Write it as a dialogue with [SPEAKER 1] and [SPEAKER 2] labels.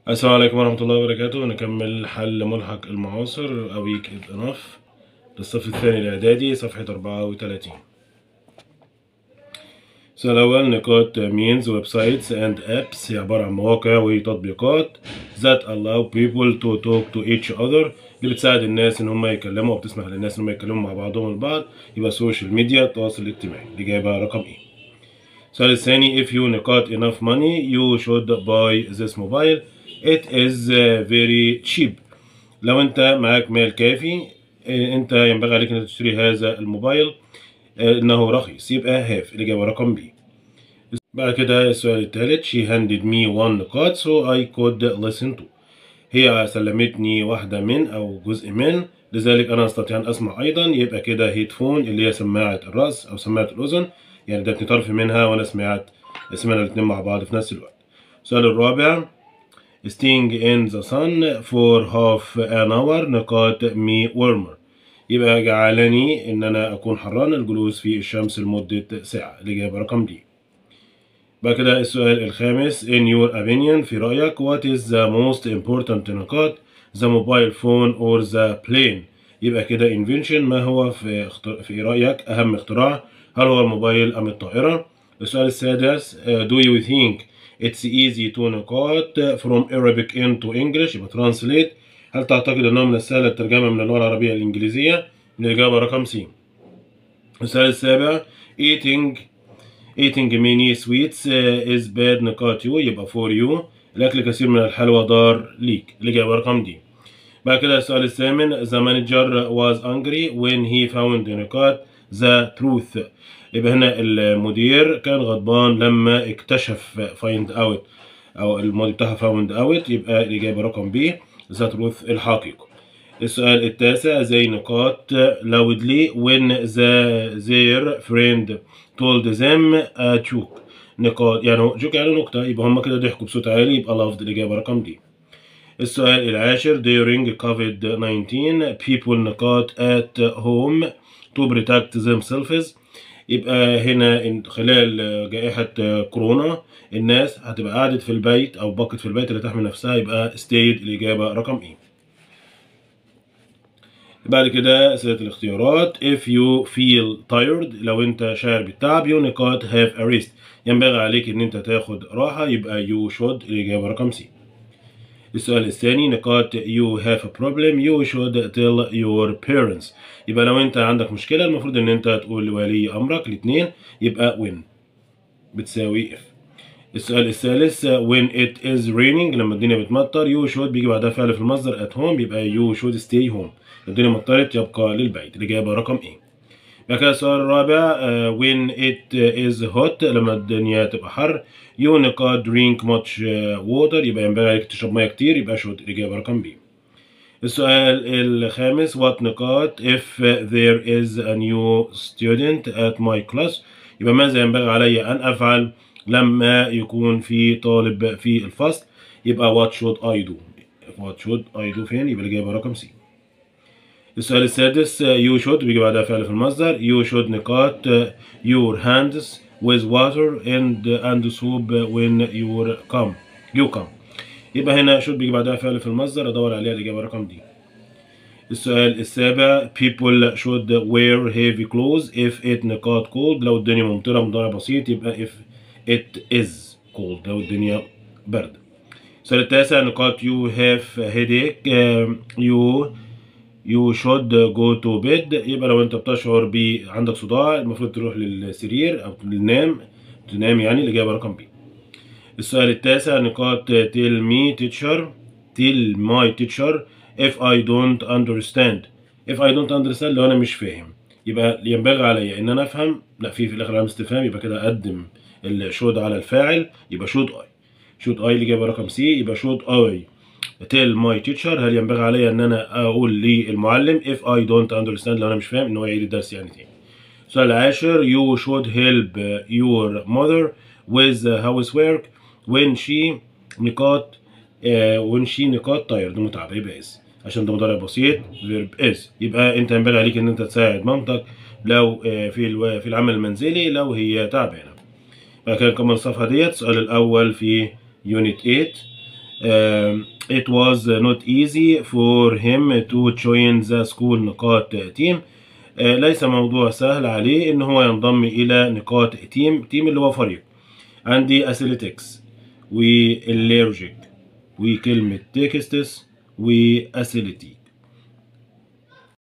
[SPEAKER 1] السلام عليكم ورحمة الله وبركاته نكمل حل ملحق المعاصر A week is enough للصف الثاني الإعدادي صفحة 34 السؤال الأول نقاط means websites and apps هي عبارة عن مواقع وتطبيقات that allow people to talk to each other اللي بتساعد الناس إن هم يتكلموا أو بتسمح للناس إن هم يتكلموا مع بعضهم البعض يبقى سوشيال ميديا التواصل الاجتماعي الإجابة رقم إيه السؤال الثاني if you نقاط enough money you should buy this mobile it is uh, very cheap لو انت معاك مال كافي اه، انت ينبغي عليك ان تشتري هذا الموبايل اه، انه رخيص يبقى هاف الاجابه رقم بي بعد كده السؤال الثالث she handed me one نقاط so I could listen to هي سلمتني واحدة من أو جزء من لذلك أنا أستطيع أن أسمع أيضا يبقى كده هيدفون اللي هي سماعة الرأس أو سماعة الأذن يعني ادتني طرف منها وأنا سمعت سمعنا الاتنين مع بعض في نفس الوقت السؤال الرابع staying in the sun for half an hour نقاط me warmer يبقى جعلني ان انا اكون حران الجلوس في الشمس لمدة ساعة الاجابة رقم دي بعد كده السؤال الخامس in your opinion في رأيك what is the most important نقاط the mobile phone or the plane يبقى كده invention ما هو في, اختر... في رأيك أهم اختراع هل هو الموبايل أم الطائرة السؤال السادس uh, do you think it's easy to نقاط from Arabic into English يبقى translate هل تعتقد أنه من السهل الترجمة من اللغة العربية الإنجليزية الإجابة رقم سي السؤال السابع eating eating many sweets uh, is bad نقاط you يبقى for you الأكل كثير من الحلوى ضار ليك الإجابة رقم دي بعد كده السؤال الثامن the manager was angry when he found نقاط the truth يبقى هنا المدير كان غضبان لما اكتشف find out أو الماضي بتاعها found out يبقى الإجابة رقم B the truth الحقيقة السؤال التاسع زي نقاط loudly when the their friend told them a joke نقاط يعني جوك يعني نقطة يبقى هما كده ضحكوا بصوت عالي يبقى لفظ الإجابة رقم دي السؤال العاشر during COVID-19 people نقاط at home to protect themselves يبقى هنا خلال جائحة كورونا الناس هتبقى قعدت في البيت أو بقت في البيت اللي تحمي نفسها يبقى stayed الإجابة رقم إيه بعد كده أسئلة الاختيارات if you feel tired لو أنت شاعر بالتعب you نقاط have a rest ينبغي عليك إن أنت تاخد راحة يبقى you should الإجابة رقم سي السؤال الثاني نقاط you have a problem you should tell your parents يبقى لو انت عندك مشكلة المفروض ان انت تقول لولي امرك الاثنين يبقى when بتساوي if السؤال الثالث when it is raining لما الدنيا بتمطر you should بيجي بعدها فعل في المصدر at home يبقى you should stay home الدنيا مطرت يبقى للبيت الإجابة رقم ايه بعد كده السؤال الرابع uh, when it is hot لما الدنيا تبقى حر you نقاط drink much water يبقى ينبغي عليك تشرب ميه كتير يبقى should الإجابة رقم بي السؤال الخامس what نقاط if there is a new student at my class يبقى ماذا ينبغي علي أن أفعل لما يكون في طالب في الفصل يبقى what should I do what should I do فين يبقى الإجابة رقم سي السؤال السادس you should بيجي بعدها فعل في المصدر you should نقاط your hands with water and and soap when you come you come يبقى هنا should بيجي بعدها فعل في المصدر ادور عليها الاجابه رقم دي السؤال السابع people should wear heavy clothes if it نقاط cold لو الدنيا ممطرة مضارع بسيط يبقى if it is cold لو الدنيا برد السؤال التاسع نقاط you have headache uh, you you should go to bed يبقى لو انت بتشعر ب عندك صداع المفروض تروح للسرير او تنام تنام يعني الاجابه رقم بي السؤال التاسع نقاط tell me teacher tell my teacher if I don't understand if I don't understand لو انا مش فاهم يبقى ينبغي عليا ان انا افهم لا في في الاخر علامه استفهام يبقى كده اقدم الشود على الفاعل يبقى should I should I الاجابه رقم سي يبقى should I tell my teacher هل ينبغي علي ان انا اقول للمعلم if I don't understand لو انا مش فاهم ان هو يعيد الدرس يعني تاني السؤال العاشر you should help your mother with housework when she نقاط uh, when she نقاط tired متعبة يبقى is عشان ده مضارع بسيط verb is يبقى انت ينبغي عليك ان انت تساعد مامتك لو uh, في الو... في العمل المنزلي لو هي تعبانة بعد كده نكمل الصفحة ديت السؤال الأول في يونت 8 um, it was not easy for him to join the school نقاط team uh, ليس موضوع سهل عليه ان هو ينضم الى نقاط تيم تيم اللي هو فريق عندي athletics والليرجيك وكلمة تكستس واسيليتي